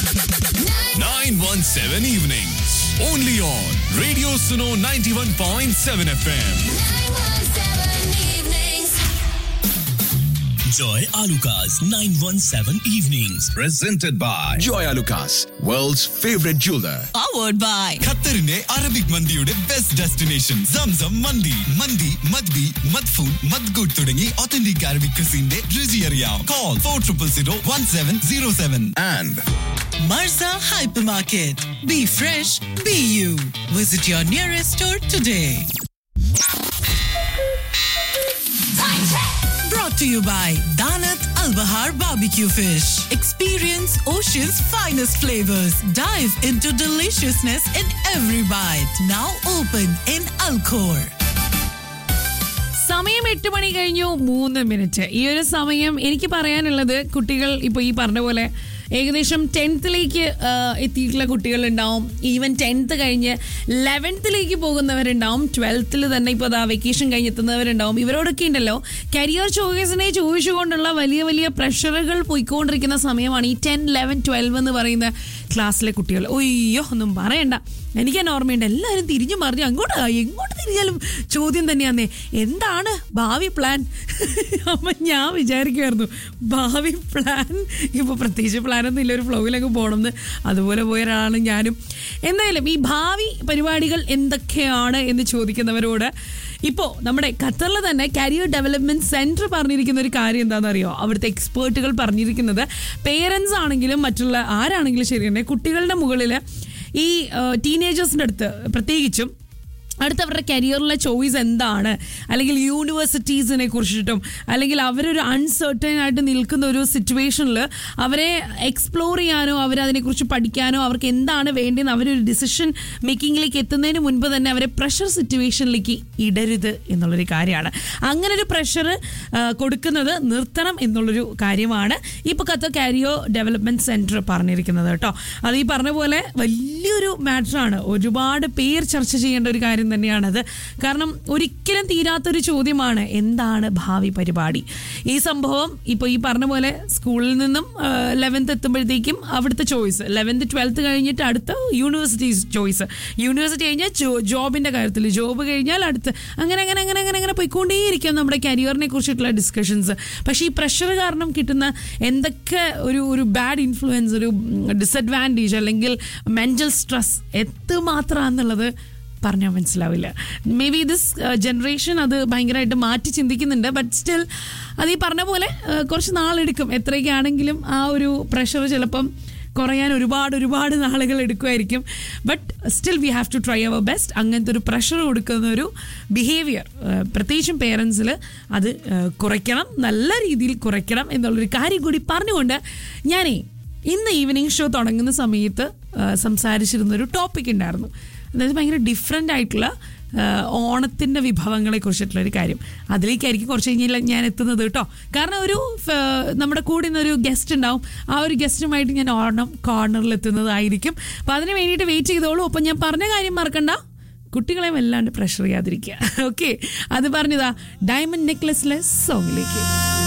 917 evenings. Only on Radio Suno 91.7 FM. Joy Alukas 917 Evenings. Presented by Joy Lucas, world's favorite jeweler. powered by ഖത്തറിന്റെ Arabic മന്തിയുടെ best destination Zamzam മന്തി മന്തി മദ്ബി മദ്ഫൂൻ മദ്ഗുഡ് തുടങ്ങി ഒത്തന്റിക് അറബിക് ക്രിസിന്റെ രുചി അറിയാം call four triple zero one seven zero seven and Marza Hypermarket. Be fresh, be you. Visit your nearest store today. Brought to you by Danat Al Bahar Barbecue Fish. Experience ocean's finest flavors. Dive into deliciousness in every bite. Now open in Alcor. സമയം എട്ട് മണി കഴിഞ്ഞു മൂന്ന് minute ഈ ഒരു സമയം എനിക്ക് പറയാനുള്ളത് കുട്ടികൾ ഇപ്പോൾ ഈ പറഞ്ഞ പോലെ ഏകദേശം ടെൻത്തിലേക്ക് എത്തിയിട്ടുള്ള കുട്ടികളുണ്ടാവും ഈവൻ ടെൻത്ത് കഴിഞ്ഞ് ലെവൻത്തിലേക്ക് പോകുന്നവരുണ്ടാവും ട്വൽത്തിൽ തന്നെ ഇപ്പോൾ അതാ വെക്കേഷൻ കഴിഞ്ഞെത്തുന്നവരുണ്ടാവും ഇവരോടൊക്കെ ഉണ്ടല്ലോ കരിയർ ചോയ്സിനെ ചോദിച്ചുകൊണ്ടുള്ള വലിയ വലിയ പ്രഷറുകൾ പോയിക്കൊണ്ടിരിക്കുന്ന സമയമാണ് ഈ ടെൻ ലെവൻ ട്വൽവ് എന്ന് പറയുന്ന ക്ലാസ്സിലെ കുട്ടികൾ ഒയ്യോ ഒന്നും പറയണ്ട എനിക്ക് തന്നെ ഓർമ്മയുണ്ട് എല്ലാവരും തിരിഞ്ഞു മറിഞ്ഞു അങ്ങോട്ട് എങ്ങോട്ട് തിരിഞ്ഞാലും ചോദ്യം തന്നെയാന്നേ എന്താണ് ഭാവി പ്ലാൻ അപ്പം ഞാൻ വിചാരിക്കുമായിരുന്നു ഭാവി പ്ലാൻ ഇപ്പോൾ പ്രത്യേകിച്ച് പ്ലാനൊന്നും ഇല്ല ഒരു ഫ്ലോയിലൊക്കെ പോകണമെന്ന് അതുപോലെ പോയ ഒരാളാണ് ഞാനും എന്തായാലും ഈ ഭാവി പരിപാടികൾ എന്തൊക്കെയാണ് എന്ന് ചോദിക്കുന്നവരോട് ഇപ്പോൾ നമ്മുടെ ഖത്തറിൽ തന്നെ കരിയർ ഡെവലപ്മെന്റ് സെന്റർ പറഞ്ഞിരിക്കുന്ന ഒരു കാര്യം എന്താണെന്ന് അറിയോ അവിടുത്തെ എക്സ്പേർട്ടുകൾ പറഞ്ഞിരിക്കുന്നത് പേരൻസ് ആണെങ്കിലും മറ്റുള്ള ആരാണെങ്കിലും ശരി തന്നെ കുട്ടികളുടെ മുകളിൽ ഈ ടീനേജേഴ്സിൻ്റെ അടുത്ത് പ്രത്യേകിച്ചും അടുത്ത അവരുടെ കരിയറിലെ ചോയ്സ് എന്താണ് അല്ലെങ്കിൽ യൂണിവേഴ്സിറ്റീസിനെ കുറിച്ചിട്ടും അല്ലെങ്കിൽ അവരൊരു അൺസർട്ടൻ ആയിട്ട് നിൽക്കുന്ന ഒരു സിറ്റുവേഷനിൽ അവരെ എക്സ്പ്ലോർ ചെയ്യാനോ അവരതിനെക്കുറിച്ച് പഠിക്കാനോ അവർക്ക് എന്താണ് വേണ്ടതെന്ന് അവരൊരു ഡിസിഷൻ മേക്കിങ്ങിലേക്ക് എത്തുന്നതിന് മുൻപ് തന്നെ അവരെ പ്രഷർ സിറ്റുവേഷനിലേക്ക് ഇടരുത് എന്നുള്ളൊരു കാര്യമാണ് അങ്ങനെ ഒരു പ്രഷർ കൊടുക്കുന്നത് നിർത്തണം എന്നുള്ളൊരു കാര്യമാണ് ഇപ്പോൾ കത്ത കാരിയോ ഡെവലപ്മെന്റ് സെന്റർ പറഞ്ഞിരിക്കുന്നത് കേട്ടോ അത് ഈ പറഞ്ഞ പോലെ വലിയൊരു മാറ്ററാണ് ഒരുപാട് പേർ ചർച്ച ചെയ്യേണ്ട ഒരു കാര്യം തന്നെയാണത് കാരണം ഒരിക്കലും തീരാത്തൊരു ചോദ്യമാണ് എന്താണ് ഭാവി പരിപാടി ഈ സംഭവം ഇപ്പോൾ ഈ പറഞ്ഞ പോലെ സ്കൂളിൽ നിന്നും ലെവൻത്ത് എത്തുമ്പോഴത്തേക്കും അവിടുത്തെ ചോയ്സ് ലെവൻത്ത് ട്വൽത്ത് കഴിഞ്ഞിട്ട് അടുത്ത യൂണിവേഴ്സിറ്റി ചോയ്സ് യൂണിവേഴ്സിറ്റി കഴിഞ്ഞാൽ ജോബിൻ്റെ കാര്യത്തിൽ ജോബ് കഴിഞ്ഞാൽ അടുത്ത് അങ്ങനെ അങ്ങനെ അങ്ങനെ അങ്ങനെ അങ്ങനെ പോയിക്കൊണ്ടേയിരിക്കും നമ്മുടെ കരിയറിനെ കുറിച്ചിട്ടുള്ള ഡിസ്കഷൻസ് പക്ഷേ ഈ പ്രഷർ കാരണം കിട്ടുന്ന എന്തൊക്കെ ഒരു ഒരു ബാഡ് ഇൻഫ്ലുവൻസ് ഒരു ഡിസഡ്വാൻറ്റേജ് അല്ലെങ്കിൽ മെൻ്റൽ സ്ട്രെസ് എത്തുമാത്രമാണെന്നുള്ളത് പറഞ്ഞാൽ മനസ്സിലാവില്ല മേ ബി ദിസ് ജനറേഷൻ അത് ഭയങ്കരമായിട്ട് മാറ്റി ചിന്തിക്കുന്നുണ്ട് ബട്ട് സ്റ്റിൽ അത് ഈ പറഞ്ഞ പോലെ uh, കുറച്ച് നാളെടുക്കും എത്രയൊക്കെയാണെങ്കിലും ആ ഒരു പ്രഷർ ചിലപ്പം കുറയാൻ ഒരുപാട് ഒരുപാട് നാളുകൾ എടുക്കുമായിരിക്കും but still we have to try our best അങ്ങനത്തെ ഒരു പ്രഷർ കൊടുക്കുന്ന ഒരു ബിഹേവിയർ പ്രത്യേകിച്ചും പേരൻസിൽ അത് uh, കുറയ്ക്കണം നല്ല രീതിയിൽ കുറയ്ക്കണം എന്നുള്ളൊരു കാര്യം കൂടി പറഞ്ഞുകൊണ്ട് ഞാനേ ഇന്ന് ഈവനിങ് ഷോ തുടങ്ങുന്ന സമയത്ത് uh, സംസാരിച്ചിരുന്ന ഒരു ടോപ്പിക് ഉണ്ടായിരുന്നു അതായത് ഭയങ്കര ഡിഫറെൻ്റ് ആയിട്ടുള്ള ഓണത്തിൻ്റെ വിഭവങ്ങളെ കുറിച്ചിട്ടുള്ള ഒരു കാര്യം അതിലേക്കായിരിക്കും കുറച്ച് കഴിഞ്ഞാൽ ഞാൻ എത്തുന്നത് കേട്ടോ കാരണം ഒരു ഫ- നമ്മുടെ കൂടെ ഇന്നൊരു ഗസ്റ്റ് ഉണ്ടാവും ആ ഒരു ഗസ്റ്റുമായിട്ട് ഞാൻ ഓണം കോർണറിൽ എത്തുന്നതായിരിക്കും അപ്പോൾ അതിന് വേണ്ടിയിട്ട് വെയിറ്റ് ചെയ്തോളൂ അപ്പം ഞാൻ പറഞ്ഞ കാര്യം മറക്കണ്ട കുട്ടികളെ വല്ലാണ്ട് പ്രഷർ ചെയ്യാതിരിക്കുക ഓക്കെ അത് പറഞ്ഞതാ ഡയമണ്ട് നെക്ലസ്ലെസ് സോങ്ങിലേക്ക്